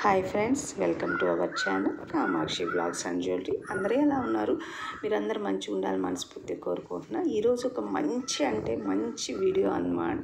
Hi friends welcome to our channel Kamakshi blogs and jewellery అందరూ ఎలా ఉన్నారు మీరందరూ మంచిగా ఉండాలి మనస్ఫూర్తిగా కోరుకుంటున్నా ఈరోజు ఒక మంచి అంటే మంచి వీడియో అన్నమాట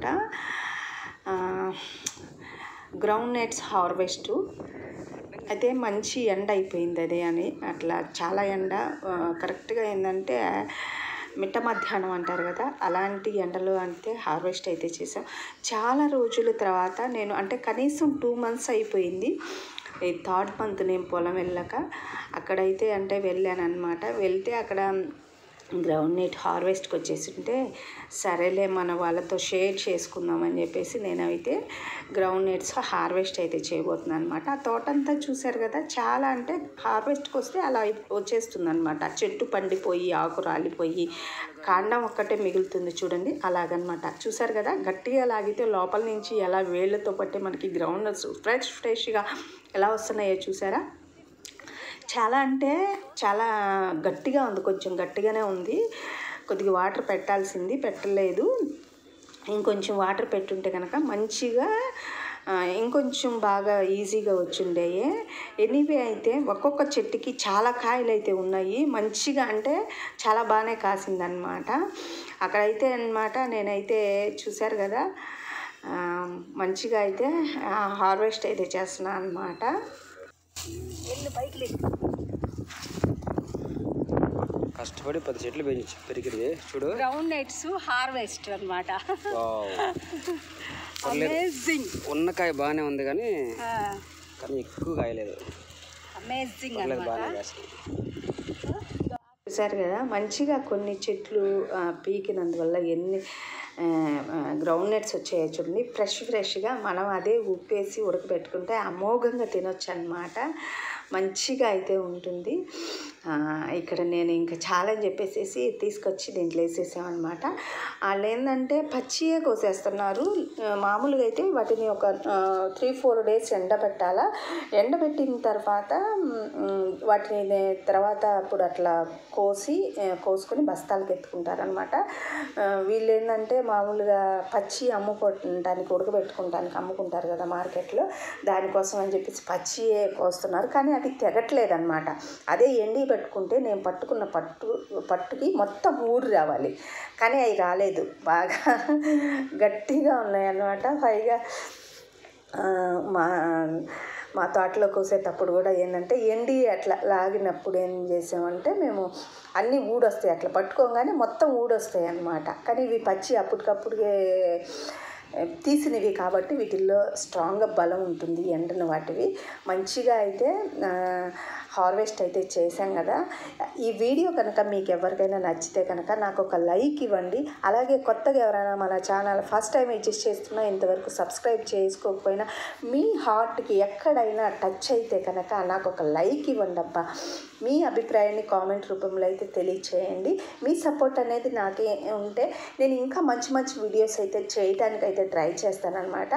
గ్రౌండ్ నెట్స్ హార్వెస్ట్ అయితే మంచి ఎండ అయిపోయింది అదే అని అట్లా చాలా ఎండ ఆ, కరెక్ట్గా ఏంటంటే మిట్ట మధ్యాహ్నం అంటారు కదా అలాంటి ఎండలో అంటే హార్వెస్ట్ అయితే చేసాం చాలా రోజుల తర్వాత నేను అంటే కనీసం టూ మంత్స్ అయిపోయింది ఈ థర్డ్ మంత్ నేను పొలం వెళ్ళాక అక్కడైతే అంటే వెళ్ళాను అనమాట వెళ్తే అక్కడ గ్రౌండ్ నెట్ హార్వెస్ట్కి వచ్చేసింటే సరేలే మన వాళ్ళతో షేర్ చేసుకుందామని చెప్పేసి నేనైతే గ్రౌండ్ నెట్స్ హార్వెస్ట్ అయితే చేయబోతున్నాను అనమాట ఆ తోటంతా చూశారు కదా చాలా అంటే హార్వెస్ట్కి వస్తే అలా వచ్చేస్తుంది అనమాట చెట్టు పండిపోయి ఆకు రాలిపోయి కాండం ఒక్కటే మిగులుతుంది చూడండి అలాగనమాట చూసారు కదా గట్టిగా లాగితే లోపల నుంచి ఎలా వేళ్ళతో పట్టే మనకి గ్రౌండ్ నట్స్ ఫ్రెష్ ఫ్రెష్గా ఎలా వస్తున్నాయో చూసారా చాలా అంటే చాలా గట్టిగా ఉంది కొంచెం గట్టిగానే ఉంది కొద్దిగా వాటర్ పెట్టాల్సింది పెట్టలేదు ఇంకొంచెం వాటర్ పెట్టుంటే కనుక మంచిగా ఆ, ఇంకొంచెం బాగా ఈజీగా వచ్చిండేవి ఎనీవే అయితే ఒక్కొక్క చెట్టుకి చాలా కాయలు అయితే ఉన్నాయి మంచిగా అంటే చాలా బాగానే కాసిందనమాట అక్కడైతే అన్నమాట నేనైతే చూశారు కదా ఆ, మంచిగా అయితే హార్వెస్ట్ అయితే చేస్తున్నాను అనమాట ఎల్లు పైకి లేదు కష్టపడి పది చెట్లు పెంచి పెరిగినవి చూడు గ్రౌండ్ నెట్స్ హార్వెస్ట్ అనమాట వావ్. పర్లేదు. అమేజింగ్ ఉన్న కాయ బాగానే ఉంది కానీ కానీ ఎక్కువ కాయలేదు అమేజింగ్ పర్లేదు అనమాట బాగానే కాసింది చూసారు కదా మంచిగా కొన్ని చెట్లు ఆ, పీకినందువల్ల ఎన్ని గ్రౌండ్ నట్స్ వచ్చాయో చూడండి ఫ్రెష్ ఫ్రెష్గా మనం అదే ఉప్పేసి ఉడకబెట్టుకుంటే అమోఘంగా తినొచ్చు అనమాట మంచిగా అయితే ఉంటుంది ఆ, ఇక్కడ నేను ఇంకా చాలా అని చెప్పేసి తీసుకొచ్చి దీంట్లో వేసేసామన్నమాట వాళ్ళు ఏంటంటే పచ్చియే కోసేస్తున్నారు ఆ, మామూలుగా అయితే వాటిని ఒక త్రీ ఫోర్ డేస్ ఎండబెట్టాలా ఎండబెట్టిన తర్వాత మ్, వాటిని నే- తర్వాత అప్పుడు అట్లా కోసి ఆ, కోసుకొని బస్తాలకు ఎత్తుకుంటారనమాట వీళ్ళు ఏంటంటే మామూలుగా పచ్చి అమ్ముకోవటానికి ఉడకబెట్టుకుంటానికి అమ్ముకుంటారు కదా మార్కెట్లో దానికోసం అని చెప్పేసి పచ్చియే కోస్తున్నారు కానీ అవి తెగట్లేదన్నమాట అదే ఎండి పెట్టుకుంటే నేను పట్టుకున్న పట్టు పట్టుకి మొత్తం ఊరి రావాలి కానీ అవి రాలేదు బాగా గట్టిగా ఉన్నాయి అన్నమాట పైగా ఆ, మా మా తోటలో కోసేటప్పుడు కూడా ఏంటంటే ఎండి అట్లా లాగినప్పుడు ఏం చేసామంటే మేము అన్నీ ఊడొస్తాయి అట్లా పట్టుకోగానే మొత్తం ఊడొస్తాయి అన్నమాట కానీ ఇవి పచ్చి అప్పటికప్పుడే ఏ, తీసినవి కాబట్టి వీటిల్లో స్ట్రాంగ్గా బలం ఉంటుంది ఎండన వాటివి మంచిగా అయితే ఆ, హార్వెస్ట్ అయితే చేశాం కదా ఈ వీడియో కనుక మీకు ఎవరికైనా నచ్చితే కనుక నాకు ఒక లైక్ ఇవ్వండి అలాగే కొత్తగా ఎవరైనా మన ఛానల్ ఫస్ట్ టైం విజిట్ చేస్తున్నా ఇంతవరకు సబ్స్క్రైబ్ చేసుకోకపోయినా మీ హార్ట్కి ఎక్కడైనా టచ్ అయితే కనుక నాకు ఒక లైక్ ఇవ్వండి అబ్బా మీ అభిప్రాయాన్ని కామెంట్ రూపంలో అయితే తెలియచేయండి మీ సపోర్ట్ అనేది నాకే ఉంటే నేను ఇంకా మంచి మంచి వీడియోస్ అయితే చేయడానికి అయితే ట్రై చేస్తానన్నమాట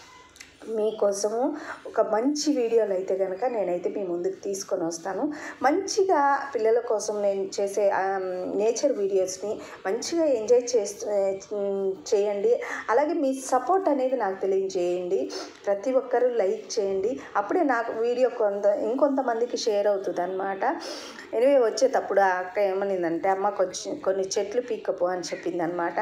మీకోసము ఒక మంచి వీడియోలు అయితే కనుక నేనైతే మీ ముందుకు తీసుకొని వస్తాను మంచిగా పిల్లల కోసం నేను చేసే నేచర్ వీడియోస్ని మంచిగా ఎంజాయ్ చేస్తూ చేయండి అలాగే మీ సపోర్ట్ అనేది నాకు తెలియజేయండి ప్రతి ఒక్కరూ లైక్ చేయండి అప్పుడే నాకు వీడియో కొంత ఇంకొంతమందికి షేర్ అవుతుంది అనమాట ఎనివే వచ్చేటప్పుడు ఆ అక్క ఏమనిందంటే అమ్మ కొంచెం కొన్ని చెట్లు పీక్కపో అని చెప్పింది అనమాట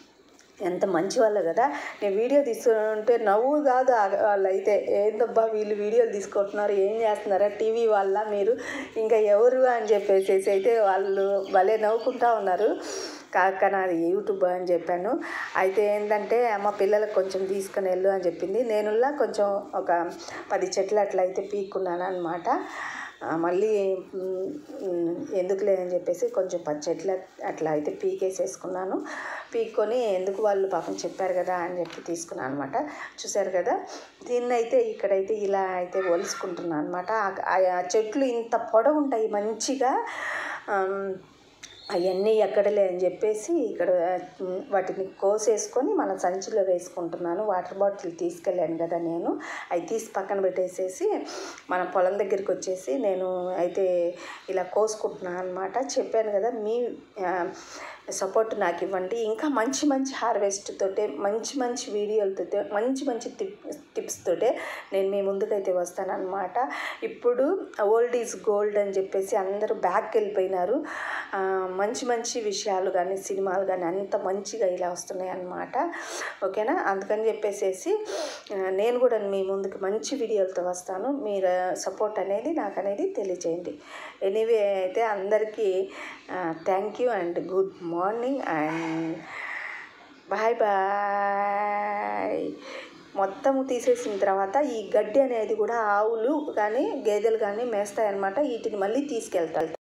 ఎంత మంచి వాళ్ళు కదా నేను వీడియో తీసుకుంటే నవ్వు కాదు ఆ- వాళ్ళు అయితే ఏందబ్బా వీళ్ళు వీడియోలు తీసుకుంటున్నారు ఏం చేస్తున్నారా టీవీ వాళ్ళ మీరు ఇంకా ఎవరు అని చెప్పేసి అయితే వాళ్ళు భలే నవ్వుకుంటా ఉన్నారు కాక నాది యూట్యూబ్ అని చెప్పాను అయితే ఏంటంటే అమ్మ పిల్లలకు కొంచెం తీసుకుని వెళ్ళు అని చెప్పింది నేనులా కొంచెం ఒక పది చెట్లు అట్లా అయితే పీక్కున్నాను అనమాట ఆ, మళ్ళీ మ్, మ్, ఎందుకులే అని చెప్పేసి కొంచెం పది చెట్లు అట్లా అయితే పీకేసేసుకున్నాను పీక్కొని ఎందుకు వాళ్ళు పాపం చెప్పారు కదా అని చెప్పి తీసుకున్నాను అనమాట చూశారు కదా దీన్ని అయితే ఇక్కడైతే ఇలా అయితే ఒలుసుకుంటున్నాను అనమాట ఆ చెట్లు ఇంత పొడవు ఉంటాయి మంచిగా ఆమ్, అవన్నీ ఎక్కడలే అని చెప్పేసి ఇక్కడ ఉమ్, వాటిని కోసేసుకొని మన సంచిలో వేసుకుంటున్నాను వాటర్ బాటిల్ తీసుకెళ్ళాను కదా నేను అవి తీసి పక్కన పెట్టేసేసి మన పొలం దగ్గరికి వచ్చేసి నేను అయితే ఇలా కోసుకుంటున్నాను అనమాట చెప్పాను కదా మీ ఆ, సపోర్ట్ నాకు ఇవ్వండి ఇంకా మంచి మంచి హార్వెస్ట్ తోటే మంచి మంచి వీడియోలతో మంచి మంచి టిప్ టిప్స్ తోటే నేను మీ ముందుకైతే వస్తానన్నమాట ఇప్పుడు ఓల్డ్ ఈజ్ గోల్డ్ అని చెప్పేసి అందరూ బ్యాక్ వెళ్ళిపోయినారు ఆ, మంచి మంచి విషయాలు కానీ సినిమాలు కానీ అంత మంచిగా ఇలా వస్తున్నాయి అన్నమాట ఓకేనా అందుకని చెప్పేసేసి ఆ, నేను కూడా మీ ముందుకు మంచి వీడియోలతో వస్తాను మీరు సపోర్ట్ అనేది నాకు అనేది తెలియజేయండి ఎనీవే అయితే అందరికీ thank you and good morning and bye bye మొత్తం తీసేసిన తర్వాత ఈ గడ్డి అనేది కూడా ఆవులు కానీ గేదెలు కానీ మేస్తాయి అన్నమాట వీటిని మళ్ళీ తీసుకెళ్తారు